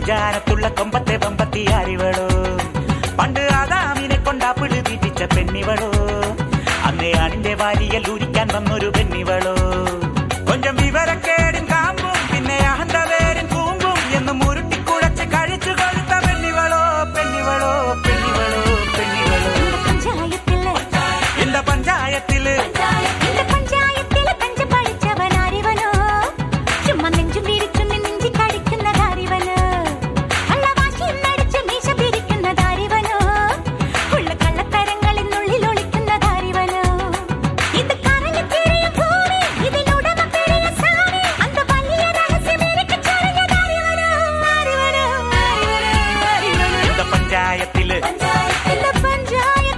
പഞ്ചാരത്തുള്ള കൊമ്പത്തെ പമ്പത്തി അറിവളോ പണ്ട് ആദാമിനെ കൊണ്ടാ പിഴു തീറ്റിച്ച പെണ്ണിവളോ അന്നേ ആണിന്റെ വാരിയൽ ഊരിക്കാൻ വന്നൊരു പെണ്ണിവളോ കൊഞ്ചം വിവരക്കേടും കാമ്പും പിന്നെ അഹന്തവേരും കൂമ്പും എന്ന് മുരുട്ടിക്കുഴച്ച് കഴിച്ചു കൊഴുത്ത പെണ്ണിവളോ പെണ്ണിവളോ പെണ്ണിവളോ പെണ്ണിവളോ പഞ്ചായത്തില് இந்த പഞ്ചായത്തില് இந்த പഞ്ചായത്തില് പഞ്ച പഠിച്ചവനാരിവനോ ചുമ്മാ നെഞ്ചും വിരിച്ചു നെഞ്ചി കടിക്കുന്നതാരിവനോ കള്ളവാശിയും നടിച്ച് മീശ പിരിക്കുന്നതാരിവനോ ഉള്ള കള്ളത്തരങ്ങളിനുള്ളിൽ ഒളിക്കുന്നതാരിവനോ ഇത് കറങ്ങി തിരിയും ഭൂമി ഇതിനുടമ പെരിയ സാമി അന്ത വലിയ രഹസ്യം എനിക്ക് ചൊരിഞ്ഞതാരിവനോ ആരിവനോ ആരിവനോ ആരിവനോ இந்த പഞ്ചായത്തില് இந்த പഞ്ചായത്തില്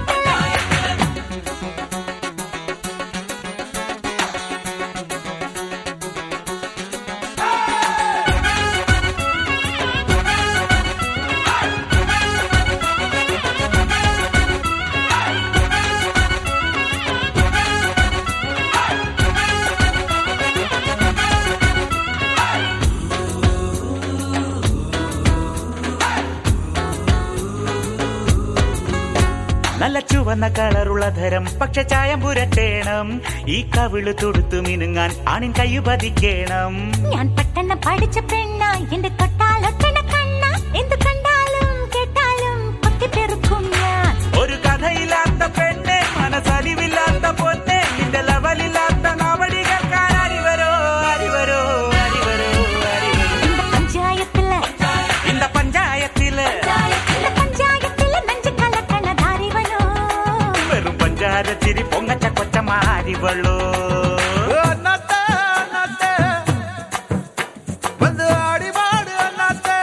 നല്ല ചുവന്ന കളറുള്ള ധരം പക്ഷെ ചായം പുരട്ടേണം ഈ കവിള് തൊടുത്തു മിനുങ്ങാൻ ആണിൻ കയ്യു പതിക്കേണം ഞാൻ പെട്ടെന്ന് പഠിച്ച പെണ്ണ എന്റെ തൊട്ടാലൊട്ടണ കണ്ണ എന്ത് കണ്ടാലും കേട്ടാലും പൊട്ടിത്തെറുക്കും ഞാൻ ഒരു കഥയില്ലാത്ത പെണ്ണ് മനസ്സലിവില്ലാത്ത പൊന്ന് നിന്റെ ലെവലില്ലാത്ത നാവടി കേൾക്കാൻ അരിവരോ അരിവരോ അരിവരോ അരിവരോ இந்த പഞ്ചായത്തില് இந்த പഞ്ചായത്തില് இந்த പഞ്ചായത്തില് നെഞ്ച് കലക്കണ ധാരിവനോ വെറും പഞ്ചാര ചിരി പൊങ്ങച്ച കൊച്ചമാരിവളോ അന്നത്തെ അന്നത്തെ வந்து ஆடி பாடு அண்ணாத்தே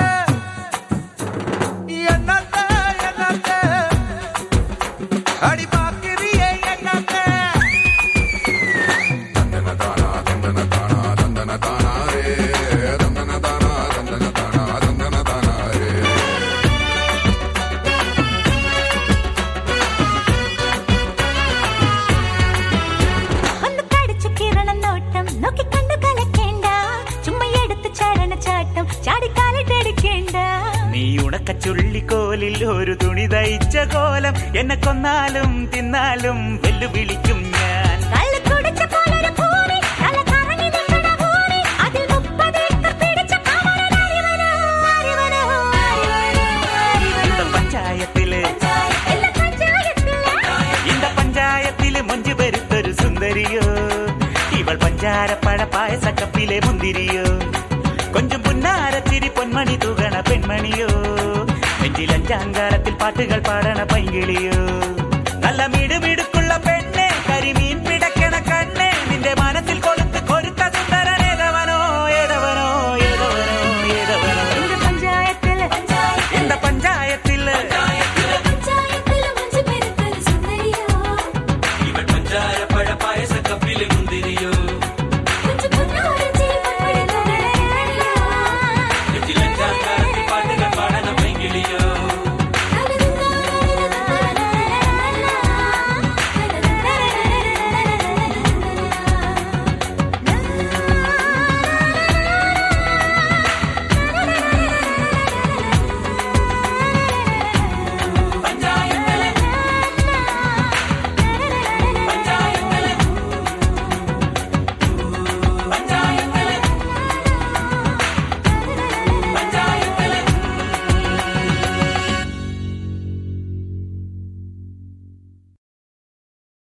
என்னத்தே என்னத்தே அடி பாக்கிறியே என்னத்தே ഒന്ന് കടിച്ചു കിരണം നോട്ടം നോക്കി കണ്ടു കലക്കേണ്ട ചുമ്മാ എടുത്ത് ചരണ ചാട്ടം ചാടിക്കാലിട്ടടിക്കേണ്ട നീ ഉണക്ക ചുള്ളിക്കോലിൽ ഒരു തുണി തയ്ച്ച കോലം എന്നെ കൊന്നാലും തിന്നാലും വെല്ലുവിളിക്കും ഞാൻ കള്ള് കുടിച്ച പോലൊരു ഭൂമി, തല കറങ്ങി നിൽക്കണ ഭൂമി, അതിൽ മുപ്പത് ഏക്കർ പിടിച്ച പാവനൻ അരിവനോ, അരിവനോ, അരിവനോ, இந்த അരിവനോ. പഞ്ചായത്തില് ഇല്ല പഞ്ചായത്തില് இந்த പഞ്ചായത്തില് മൊഞ്ചു പെരുത്തൊരു സുന്ദരിയോ ഇവൾ പഞ്ചാരപ്പഴ പായസക്കപ്പിലെ മുന്തിരിയോ കൊഞ്ചും പുന്നാരത്തിരി പൊന്മണി തൂകണ പെൺമണിയോ നെഞ്ചിൽ അഞ്ചാങ്കാലത്തിൽ പാട്ടുകൾ പാടണ പൈങ്കിളിയോ